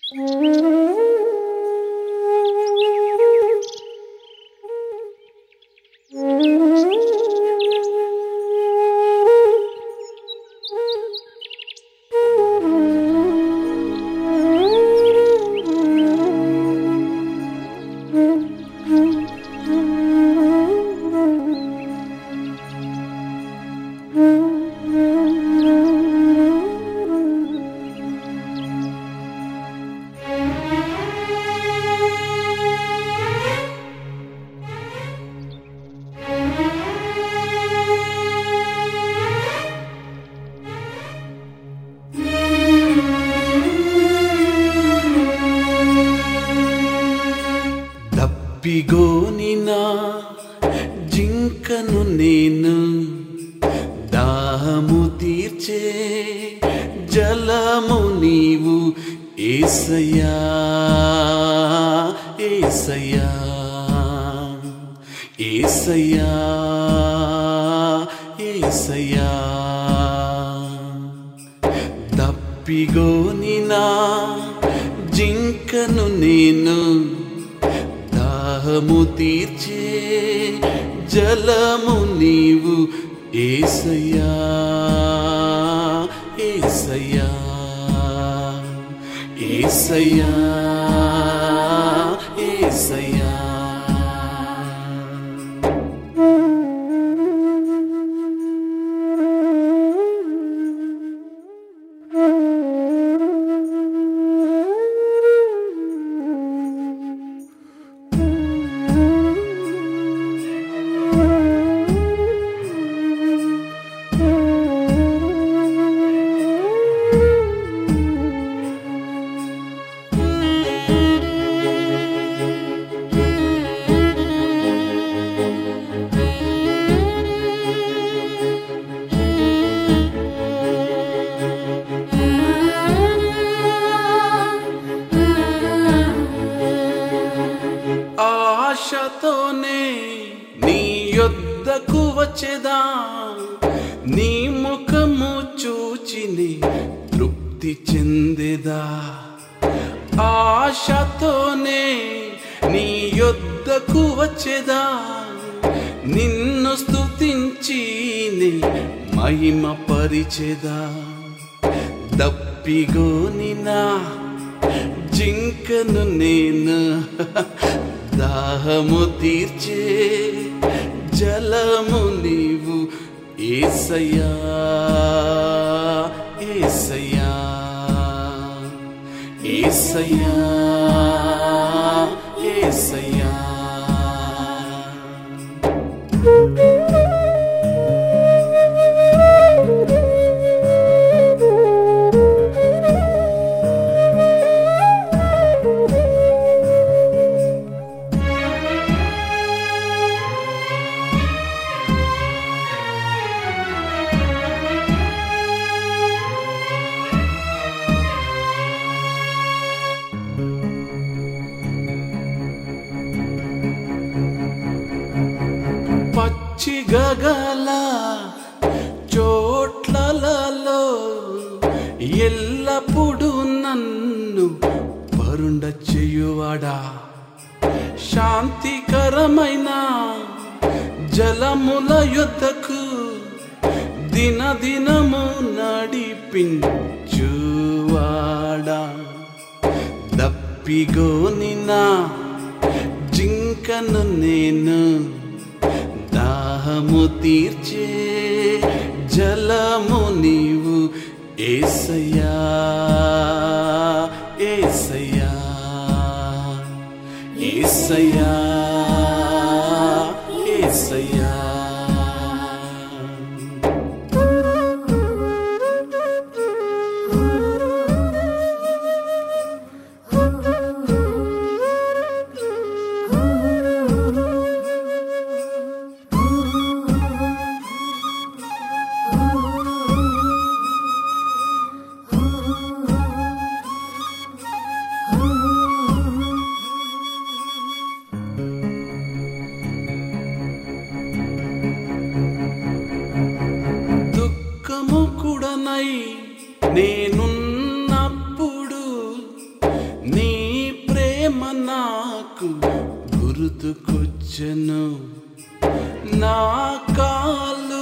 దప్పిగోనిన జింకను నేను దాహము తీర్చే జలము నీవు ఏసయ్యా ఏసయ్యా ఏసయ్యా ఏసయ్యా తప్పిగోనినా జింకను నేను దాహము తీర్చే జలము నీవు ఏసయ్యా ఏసయ్యా ఏసయ్యా ఏసయ్యా ఆశతోనే నీ యొద్దకు వచ్చేదా నీ ముఖము చూచిని తృప్తి చెందేదా ఆశతోనే నీ యొద్దకు వచ్చేదా నిన్ను స్తుతించి నీ మహిమ పరిచేదా దప్పిగోనినా జింకను నేను దాహము తీర్చే జలము నీవు ఏసయ్యా ఏసయ్యా ఏసయ్యా ఏసయ్యా పచ్చి గగల చోట్లలో ఎల్లప్పుడూ నన్ను పరుండ చేయువాడా శాంతికరమైన జలముల యొద్దకు దినదినము నడిపించువాడా దప్పిగోనినా జింకను నేను దాహము తీర్చే జలము నీవు ఏసయ్యా ఏసయ్యా ఏసయ్యా ఏసయ్యా దుఃఖము కూడనై నేనున్నప్పుడు నాకు గుర్తుకొచ్చెను నా కాలు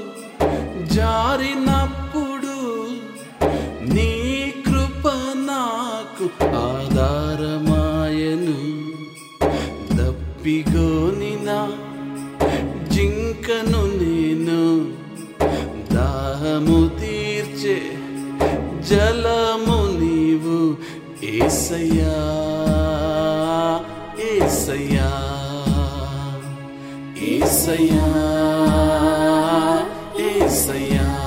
జారినప్పుడు నీ కృప నాకు ఆధారమాయను దప్పిగోనిన జింకను నేను దాహము తీర్చే జలము నీవు ఏసయ్యా ఏసయ్యా ఏసయ్యా ఏసయ్యా